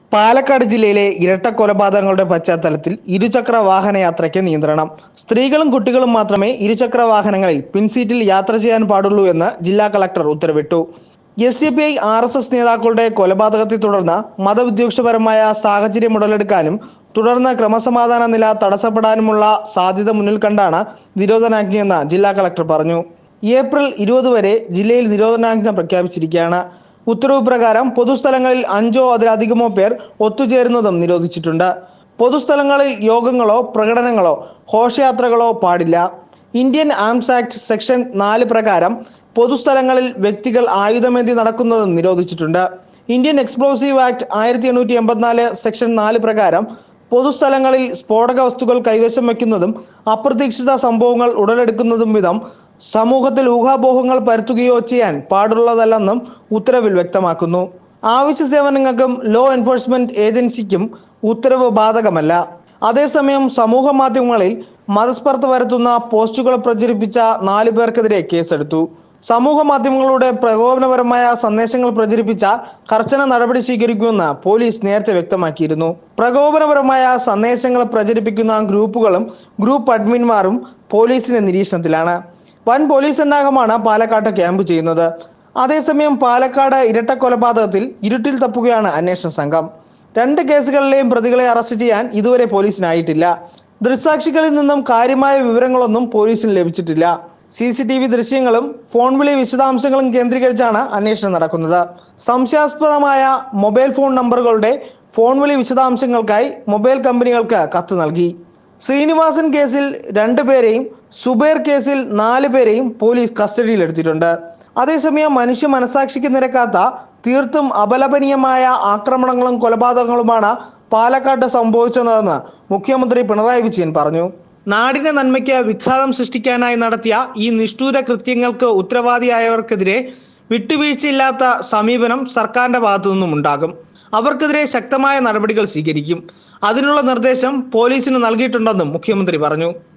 പാലക്കാട് ജില്ലയിലെ ഇരട്ട കൊലപാതകങ്ങളുടെ പശ്ചാത്തലത്തിൽ ഇരുചക്ര വാഹനയാത്രയ്ക്ക് നിയന്ത്രണം സ്ത്രീകളും കുട്ടികളും മാത്രമേ ഇരുചക്ര വാഹനങ്ങളിൽ പിൻസീറ്റിൽ യാത്ര ചെയ്യാൻ പാടുള്ളൂ എന്ന് ജില്ലാ കളക്ടർ ഉത്തരവിട്ടു S D P I R S S നേതാക്കളുടെ കൊലപാതകത്തെ തുടർന്ന് മതവിദ്വേഷപരമായ സാഹചര്യം ഉടലെടുക്കാനും തുടർന്ന് ക്രമസമാധാന നില തടസ്സപ്പെടാനുമുള്ള സാധ്യത മുന്നിൽ കണ്ടാണ് നിരോധനാജ്ഞയെന്ന് ജില്ലാ കളക്ടർ പറഞ്ഞു ഏപ്രിൽ ഇരുപത് വരെ ജില്ലയിൽ നിരോധനാജ്ഞ പ്രഖ്യാപിച്ചിരിക്കുകയാണ് ഉത്തരവ് പ്രകാരം പൊതുസ്ഥലങ്ങളിൽ അഞ്ചോ അതിലധികമോ പേർ ഒത്തുചേരുന്നതും നിരോധിച്ചിട്ടുണ്ട് പൊതുസ്ഥലങ്ങളിൽ യോഗങ്ങളോ പ്രകടനങ്ങളോ ഘോഷയാത്രകളോ പാടില്ല ഇന്ത്യൻ ആംസ് ആക്ട് സെക്ഷൻ നാല് പ്രകാരം പൊതുസ്ഥലങ്ങളിൽ വ്യക്തികൾ ആയുധമേന്തി നടക്കുന്നതും നിരോധിച്ചിട്ടുണ്ട് ഇന്ത്യൻ എക്സ്പ്ലോസീവ് ആക്ട് ആയിരത്തി എണ്ണൂറ്റി എൺപത്തിനാല് സെക്ഷൻ നാല് പ്രകാരം പൊതുസ്ഥലങ്ങളിൽ സ്ഫോടക വസ്തുക്കൾ കൈവശം വയ്ക്കുന്നതും അപ്രതീക്ഷിത സംഭവങ്ങൾ ഉടലെടുക്കുന്നതും വിധം സമൂഹത്തിൽ ഊഹാപോഹങ്ങൾ പരത്തുകയോ ചെയ്യാൻ പാടുള്ളതല്ലെന്നും ഉത്തരവിൽ വ്യക്തമാക്കുന്നു ആവശ്യ സേവനങ്ങൾക്കും ലോ എൻഫോഴ്സ്മെന്റ് ഏജൻസിക്കും ഉത്തരവ് ബാധകമല്ല അതേസമയം സമൂഹ മാധ്യമങ്ങളിൽ മതസ്പർദ്ധ വരുത്തുന്ന പോസ്റ്റുകൾ പ്രചരിപ്പിച്ച നാലു പേർക്കെതിരെ കേസെടുത്തു സമൂഹ മാധ്യമങ്ങളുടെ പ്രകോപനപരമായ സന്ദേശങ്ങൾ പ്രചരിപ്പിച്ച കർശന നടപടി സ്വീകരിക്കുമെന്ന് പോലീസ് നേരത്തെ വ്യക്തമാക്കിയിരുന്നു പ്രകോപനപരമായ സന്ദേശങ്ങൾ പ്രചരിപ്പിക്കുന്ന ഗ്രൂപ്പുകളും ഗ്രൂപ്പ് അഡ്മിന്മാരും പോലീസിന്റെ നിരീക്ഷണത്തിലാണ് വൻ പോലീസ് സന്നാഹമാണ് പാലക്കാട്ട് ക്യാമ്പ് ചെയ്യുന്നത് അതേസമയം പാലക്കാട് ഇരട്ട കൊലപാതകത്തിൽ ഇരുട്ടിൽ തപ്പുകയാണ് അന്വേഷണ സംഘം രണ്ട് കേസുകളിലെയും പ്രതികളെ അറസ്റ്റ് ചെയ്യാൻ ഇതുവരെ പോലീസിനായിട്ടില്ല ദൃക്സാക്ഷികളിൽ നിന്നും കാര്യമായ വിവരങ്ങളൊന്നും പോലീസിന് ലഭിച്ചിട്ടില്ല സി സി ടി വി ദൃശ്യങ്ങളും ഫോൺ വിളി വിശദാംശങ്ങളും കേന്ദ്രീകരിച്ചാണ് അന്വേഷണം നടക്കുന്നത് സംശയാസ്പദമായ മൊബൈൽ ഫോൺ നമ്പറുകളുടെ ഫോൺ വിളി വിശദാംശങ്ങൾക്കായി മൊബൈൽ കമ്പനികൾക്ക് കത്ത് നൽകി ശ്രീനിവാസൻ കേസിൽ രണ്ടുപേരെയും സുബൈർ കേസിൽ നാല് പേരെയും പോലീസ് കസ്റ്റഡിയിലെടുത്തിട്ടുണ്ട് അതേസമയം മനുഷ്യ മനസാക്ഷിക്ക് നിരക്കാത്ത തീർത്തും അപലപനീയമായ ആക്രമണങ്ങളും കൊലപാതകങ്ങളുമാണ് പാലക്കാട്ട് സംഭവിച്ചതെന്ന് മുഖ്യമന്ത്രി പിണറായി വിജയൻ പറഞ്ഞു നാടിന്റെ നന്മയ്ക്ക് വിഘാതം സൃഷ്ടിക്കാനായി നടത്തിയ ഈ നിഷ്ഠൂര കൃത്യങ്ങൾക്ക് ഉത്തരവാദിയായവർക്കെതിരെ വിട്ടുവീഴ്ചയില്ലാത്ത സമീപനം സർക്കാരിന്റെ ഭാഗത്തു നിന്നും ഉണ്ടാകും അവർക്കെതിരെ ശക്തമായ നടപടികൾ സ്വീകരിക്കും അതിനുള്ള നിർദ്ദേശം പോലീസിന് നൽകിയിട്ടുണ്ടെന്നും മുഖ്യമന്ത്രി പറഞ്ഞു